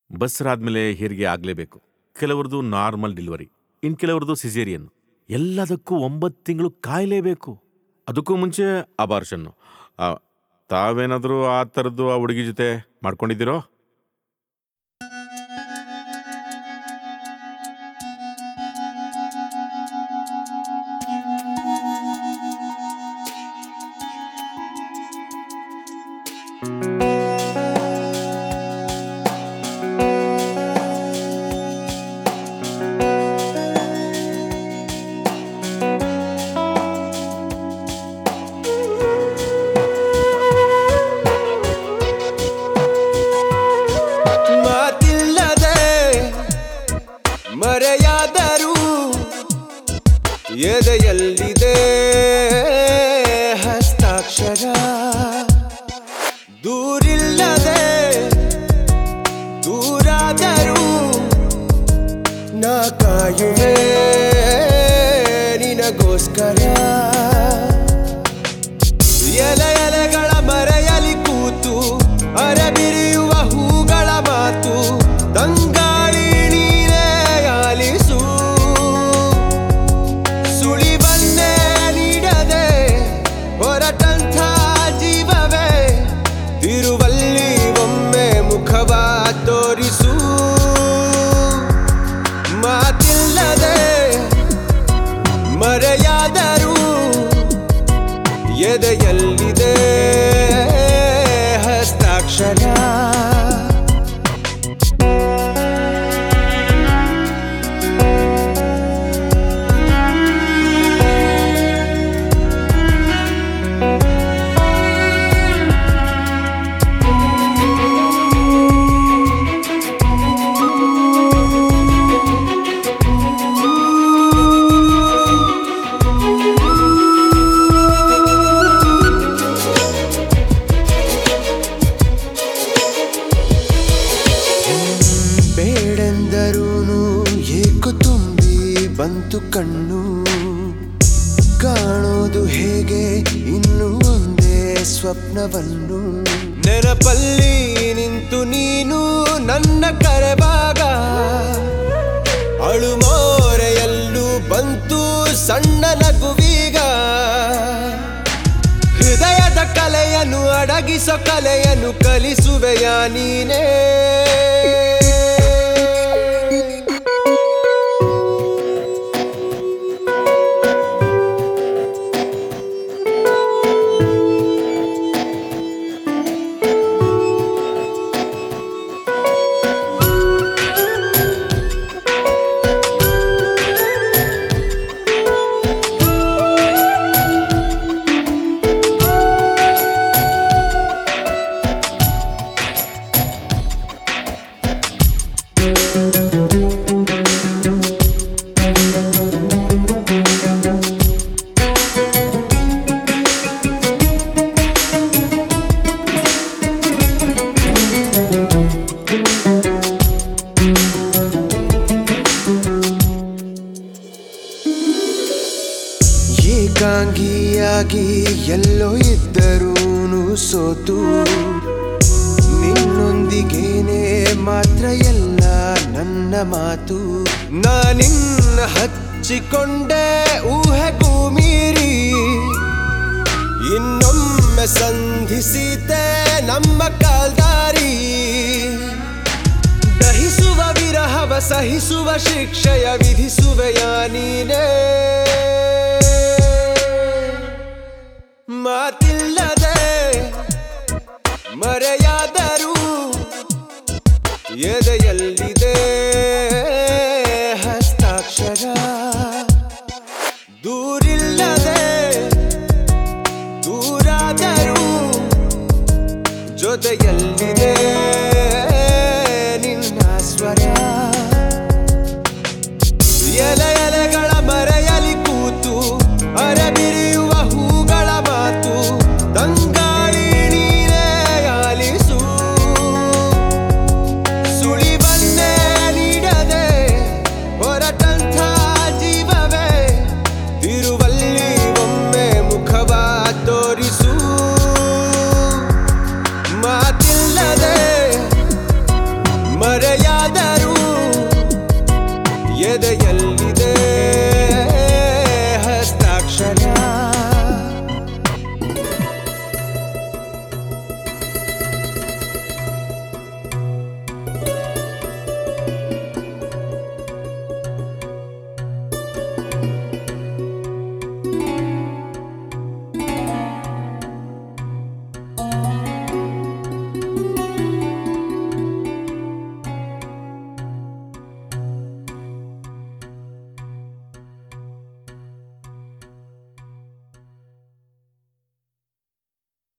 ಬಸ್ರಾದ್ಮೇಲೆ ಹೆರಿಗೆ ಆಗಲೇಬೇಕು ಕೆಲವ್ರದ್ದು ನಾರ್ಮಲ್ ಡೆಲಿವರಿ ಇನ್ ಕೆಲವ್ರದ್ದು ಸಿಸೇರಿಯನ್ ಎಲ್ಲದಕ್ಕೂ ಒಂಬತ್ತು ತಿಂಗಳು ಕಾಯಲೇಬೇಕು ಅದಕ್ಕೂ ಮುಂಚೆ ಅಬಾರ್ಷನ್ನು ತಾವೇನಾದರೂ ಆ ಥರದ್ದು ಆ ಹುಡುಗಿ ಜೊತೆ ಮಾಡ್ಕೊಂಡಿದ್ದೀರೋ ಮಾತಿಲ್ಲದೆ ಮರೆಯಾದರೂ ಎದೆಯಲ್ಲಿದೆ ಹಸ್ತಾಕ್ಷರ ದೂರಿಲ್ಲದೆ ದೂರಾದರೂ ನಾ ಕಾಯುವೆ ನಿನಗೋಸ್ಕರ ಎಲೆ ಎಲೆಗಳ ಮರೆಯಲಿ ಕೂತು ಅರಬಿರಿಯುವ ಹೂಗಳ ಮಾತು ತಂಗಾಳಿ ನೀನೇ ಆಲಿಸು ಸುಳಿವನ್ನೇ ನೀಡದೆ ಹೊರಟಂಥ ಜೀವವೇ ತಿರುವಲ್ಲಿ ಒಮ್ಮೆ ಮುಖವ ತೋರಿಸು ಮಾತಿಲ್ಲದೆ ಮರೆಯಾದರೂ ಎದೆಯಲ್ಲಿದೆ ಹಸ್ತಾಕ್ಷರ ಬೇಡೆಂದರೂನು ಏಕು ತುಂಬಿ ಬಂತು ಕಣ್ಣು ಕಾಣೋದು ಹೇಗೆ ಇನ್ನು ಒಂದೇ ಸ್ವಪ್ನವನ್ನು ನೆನಪಲ್ಲಿ ನಿಂತು ನೀನು ನನ್ನ ಕರೆವಾಗ ಅಳುಮೋರೆಯಲ್ಲೂ ಬಂತು ಸಣ್ಣ ನಗುವೀಗ ಹೃದಯದ ಕಲೆಯನ್ನು ಅಡಗಿಸೋ ಕಲೆಯನ್ನು ಕಲಿಸುವೆಯ ನೀನೇ ಏಕಾಂಗಿಯಾಗಿ ಎಲ್ಲೋ ಇದ್ದರೂ ಸೋತು ನಿನ್ನೊಂದಿಗೇನೆ ಮಾತ್ರ ಎಲ್ಲ ನನ್ನ ಮಾತು ನಾನಿನ್ನ ಹಚ್ಚಿಕೊಂಡೆ ಊಹೆಗೂ ಮೀರಿ ಇನ್ನೊಮ್ಮೆ ಸಂಧಿಸಿತೆ ನಮ್ಮ ಕಾಲ್ದಾರಿ ದಹಿಸುವ ವಿರಹವ ಸಹಿಸುವ ಶಿಕ್ಷೆಯ ವಿಧಿಸುವೆಯ ನೀನೇ ಮಾತಿಲ್ಲದೆ ಮರೆಯಾದರೂ ಎದೆಯಲ್ಲಿದೆ ಹಸ್ತಾಕ್ಷರ ದೂರಿಲ್ಲದೆ ದೂರಾದರೂ ಜೊತೆಯಲ್ಲಿದೆ ನಿನ್ನ ಸ್ವರ ಎಲೆ ಎಲೆಗಳ ಮರೆಯಲಿ ಕೂತು ಅರಬಿರಿಯುವ ಹೂಗಳ ಮಾತು ತಂಗಾಳಿ ನೀನೇ ಆಲಿಸು ಸುಳಿ ಮರೆಯಾದರೂ ಎದೆಯ